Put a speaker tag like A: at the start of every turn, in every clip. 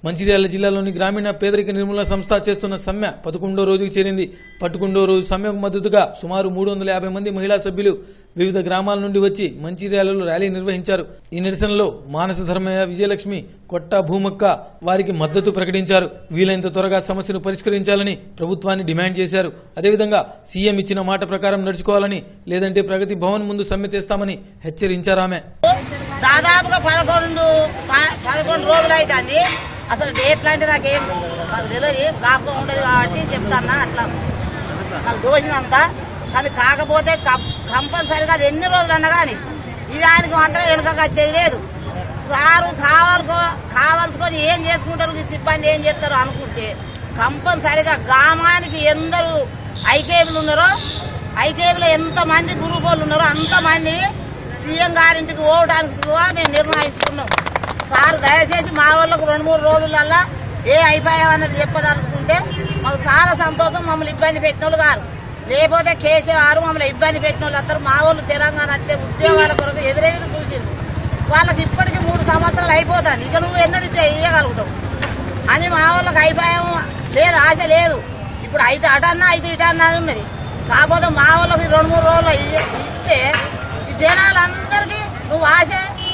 A: మంచిర్యాల జిల్లాలోని గ్రామీణ పేదరిక నిర్మూలన సంస్థ చేస్తున్న సమ్మె పదకొండో రోజుకు చేరింది పదకొండో రోజు సమ్మెకు మద్దతుగా సుమారు మూడు వందల యాభై మంది మహిళా సభ్యులు వివిధ గ్రామాల నుండి వచ్చి మంచిర్యాలలో ర్యాలీ నిర్వహించారు ఈ నిరసనలో మానస ధర్మయ్య విజయలక్ష్మి కొట్ట భూమక్క వారికి మద్దతు ప్రకటించారు వీలైనంత త్వరగా సమస్యను పరిష్కరించాలని ప్రభుత్వాన్ని డిమాండ్ చేశారు అదేవిధంగా సీఎం ఇచ్చిన మాట ప్రకారం నడుచుకోవాలని లేదంటే ప్రగతి భవన్ ముందు సమ్మె తెస్తామని హెచ్చరించారామె
B: దాదాపుగా పదకొండు ప- పదకొండు రోజులు అవుతుంది అసలు డేట్లు అంటే నాకేం నాకు తెలియదు జ్ఞాపకం ఉండదు కాబట్టి చెప్తాన్నా అట్లా నాకు దోషినంత కానీ కాకపోతే కం- కంపల్సరిగా అది ఎన్ని రోజులు అన్నా కానీ ఈ దానికి మాత్రం వెనుకకు వచ్చేది లేదు సారు కావాలకో కావాల్సుకొని ఏం చేసుకుంటారు ఈ సిబ్బంది ఏం చేస్తారు అనుకుంటే కంపల్సరిగా గ్రామానికి ఎందరు ఐకేబులు ఉన్నారో ఐకేబులో ఎంత మంది గ్రూప్ వాళ్ళు ఉన్నారో అంతమంది సీఎం గారింటికి పోవడానికి కూడా మేము నిర్ణయించుకున్నాం సార్ దయచేసి మా వాళ్ళకు రెండు మూడు రోజులల్లా ఏ అయిపోయామన్నది చెప్పదలుచుకుంటే మాకు చాలా సంతోషం మమ్మల్ని ఇబ్బంది పెట్టిన వాళ్ళు గారు లేకపోతే కేసీఆర్ మమ్మల్ని ఇబ్బంది పెట్టిన వాళ్ళు అందరూ మా వాళ్ళు తెలంగాణ వస్తే ఉద్యోగాల కొరకు ఎదురెదురు సూచించారు వాళ్ళకి ఇప్పటికి మూడు సంవత్సరాలు అయిపోతాను ఇక నువ్వు ఎన్నడూ చేయగలుగుతావు అని మా వాళ్ళకి అయిపోయాము లేదు ఆశ లేదు ఇప్పుడు అయితే అటన్నా అయితే ఇటన్నా అని ఉన్నది కాకపోతే మా వాళ్ళకి రెండు మూడు రోజులు ఇ- ఇస్తే ఈ జనాలందరికీ నువ్వు ఆశ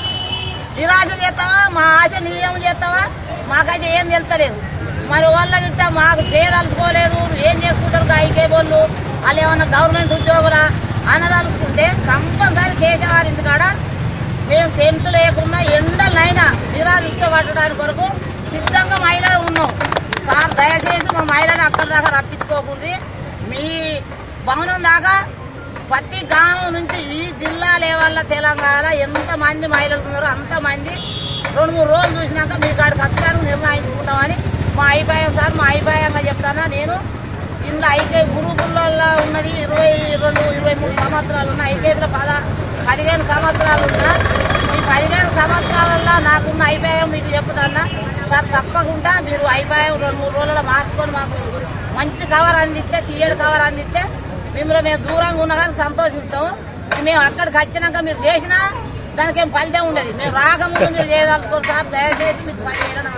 B: నిరాశ చేస్తావా మా ఆశ నియమం చేస్తావా మాకైతే ఏం తెలుస్తలేదు మరి వాళ్ళ గిట్ట మాకు చేయదలుచుకోలేదు ఏం చేసుకుంటారు ఐకే వాళ్ళు వాళ్ళు ఏమన్నా గవర్నమెంట్ ఉద్యోగులా అనదలుచుకుంటే కంపల్సరీ కేశవారి ఇంటికాడ మేము టెంట్ లేకుండా ఎండలైనా నిరాశిస్తే పట్టడానికి కొరకు సిద్ధంగా మహిళలు ఉన్నాం సార్ దయచేసి మా మహిళను అక్కడి దాకా రప్పించుకోకుండా మీ భవనం దాకా ప్రతి గ్రామం నుంచి ఈ జిల్లా లెవెల్లో తెలంగాణ ఎంత మంది మహిళలు ఉన్నారో అంతమంది రెండు మూడు రోజులు చూసినాక మీ కాడికి వచ్చడానికి నిర్ణయించుకుంటామని మా అభిప్రాయం సార్ మా అభిప్రాయంగా చెప్తానా నేను ఇంట్లో ఐకే గ్రూపులలో ఉన్నది ఇరవై రెండు ఇరవై మూడు సంవత్సరాలు ఉన్న ఐకేలో పద పదిహేను సంవత్సరాలు ఉన్నా ఈ పదిహేను సంవత్సరాలలో నాకున్న అభిప్రాయం మీకు చెప్తానా సార్ తప్పకుండా మీరు అభిప్రాయం రెండు మూడు రోజుల్లో మార్చుకొని మాకు మంచి కవర్ అందిస్తే తీయడు కవర్ అందిస్తే మిమ్మల్ని మేము దూరంగా ఉన్నా కానీ సంతోషిస్తాము మేము అక్కడికి వచ్చినాక మీరు చేసినా దానికి ఏం ఫలితం ఉండదు మేము రాకముందు మీరు చేయదలుచుకోరు సార్ దయచేసి మీకు పని చేయడం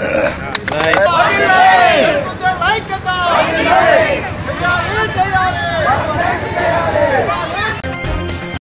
C: ఐక్యత చేయాలి చేయాలి